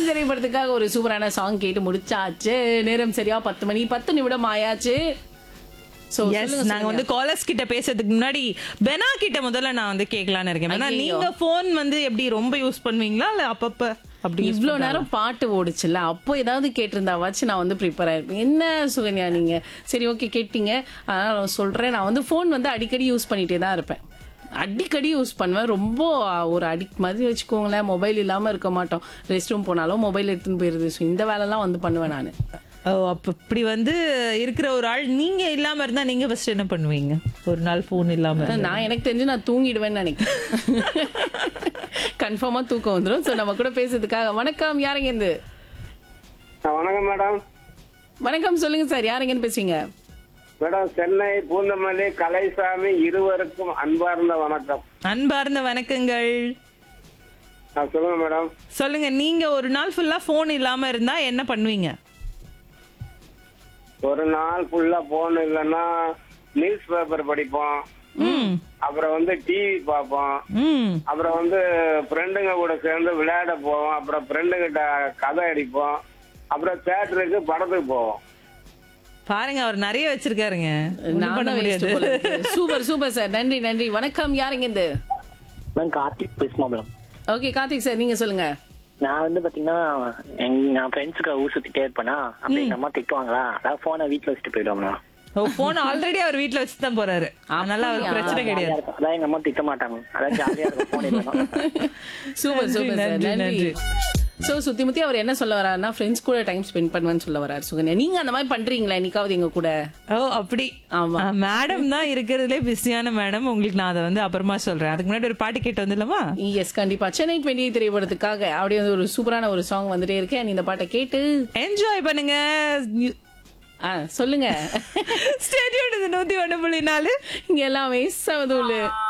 Madam திரைப்படத்துக்காக ஒரு சூப்பரான சாங் கேட்டு முடிச்சாச்சு நேரம் சரியா பத்து மணி பத்து நிமிடம் ஆயாச்சு So, எஸ் சொல்லுங்க, நாங்க வந்து காலர்ஸ் கிட்ட பேசுறதுக்கு முன்னாடி பெனா கிட்ட முதல்ல நான் வந்து கேட்கலான்னு இருக்கேன் ஏன்னா ஐயையோ. நீங்க போன் வந்து எப்படி ரொம்ப யூஸ் பண்ணுவீங்களா இல்ல அப்பப்ப அப்படி use இவ்ளோ நேரம் பாட்டு ஓடுச்சுல்ல அப்போ ஏதாவது கேட்டிருந்தாவாச்சு நான் வந்து ப்ரிப்பேர் ஆயிருப்பேன் என்ன சுகன்யா நீங்க சரி ஓகே கேட்டீங்க அதனால நான் சொல்றேன் நான் வந்து ஃபோன் வந்து அடிக்கடி யூஸ் பண்ணிட்டே தான் இருப்பேன் அடிக்கடி யூஸ் பண்ணுவேன் ரொம்ப ஒரு அடிக்ட் மாதிரி வச்சுக்கோங்களேன் மொபைல் இல்லாம இருக்க மாட்டோம் ரெஸ்ட் ரூம் போனாலும் மொபைல் எடுத்துன்னு போயிருது ஸோ இந்த வேலைலாம் வந்து பண்ணுவேன் நான் ஓ அப்ப இப்படி வந்து இருக்கிற ஒரு ஆள் நீங்க இல்லாம இருந்தா நீங்க ஃபர்ஸ்ட் என்ன பண்ணுவீங்க ஒரு நாள் போன் இல்லாம இருந்தா? நான் எனக்கு தெரிஞ்சு நான் தூங்கிடுவேன்னு நினைக்கிறேன் கன்ஃபார்மா தூக்கம் வந்துடும் ஸோ நம்ம கூட பேசுறதுக்காக வணக்கம் யாருங்க இருந்து ஆ, வணக்கம் மேடம் வணக்கம் சொல்லுங்க சார் யாருங்கன்னு பேசுறீங்க மேடம் சென்னை பூந்தமல்லி கலைசாமி இருவருக்கும் அன்பார்ந்த வணக்கம் அன்பார்ந்த வணக்கங்கள் ஆ, சொல்லுங்க மேடம் சொல்லுங்க நீங்க ஒரு நாள் ஃபுல்லா போன் இல்லாம இருந்தா என்ன பண்ணுவீங்க ஒரு நாள் ஃபுல்லா போன் இல்லைன்னா நியூஸ் பேப்பர் படிப்போம் ம் அப்புறம் வந்து டிவி பார்ப்போம் ம் அப்புறம் வந்து ஃப்ரெண்டுங்க கூட சேர்ந்து விளையாட போவோம் அப்புறம் ஃப்ரெண்டுகிட்ட கதை அடிப்போம் அப்புறம் தேட்டருக்கு படத்துக்கு போவோம் பாருங்க அவர் நிறைய வச்சிருக்காருங்க ஒண்ணும் பண்ண நானும் முடியாது waste போல இருக்கு. சூப்பர் சூப்பர் சார் நன்றி நன்றி வணக்கம் யாருங்க இது நான் கார்த்திக் பேசுமா மேடம் ஓகே கார்த்திக் சார் நீங்க சொல்லுங்க நான் வந்து பாத்தீங்கன்னா எங்க நான் ஃப்ரெண்ட்ஸுக்கு ஊர் சுத்திட்டே இருப்பேனா அப்ப எங்க அம்மா திட்டுவாங்களா அதான் போனை வீட்டுல வச்சுட்டு போயிடுவாங்க ஓ போன் ஆல்ரெடி அவர் வீட்ல வச்சு தான் போறாரு அதனால அவருக்கு பிரச்சனை கிடையாது அதான் எங்க அம்மா திட்ட மாட்டாங்க அதான் ஜாலியா இருக்கும் போன் இல்லைன்னா சூப்பர் சூப்பர் சார் நன்றி, நன்றி நன்றி. சோ சுத்தி முத்தி அவர் என்ன சொல்ல வராருன்னா ஃப்ரெண்ட்ஸ் கூட டைம் ஸ்பெண்ட் பண்ணுவேன்னு சொல்ல வராரு சுகன்யா நீங்க அந்த மாதிரி பண்றீங்களா என்னைக்காவது எங்க கூட ஓ அப்படி ஆமா. மேடம் தான் இருக்கிறதுலே பிஸியான மேடம் உங்களுக்கு நான் அதை வந்து அப்புறமா சொல்றேன் அதுக்கு முன்னாடி ஒரு பாட்டு கேட்டு வந்துடலாமா எஸ் கண்டிப்பா சென்னை டுவெண்ட்டி திரைப்படத்துக்காக அப்படியே வந்து ஒரு சூப்பரான ஒரு சாங் வந்துட்டே இருக்கேன் இந்த பாட்டை கேட்டு என்ஜாய் பண்ணுங்க ஆ சொல்லுங்க ஸ்டேடியம் நூத்தி ஒண்ணு புள்ளி நாலு இங்க எல்லாமே சமதூளு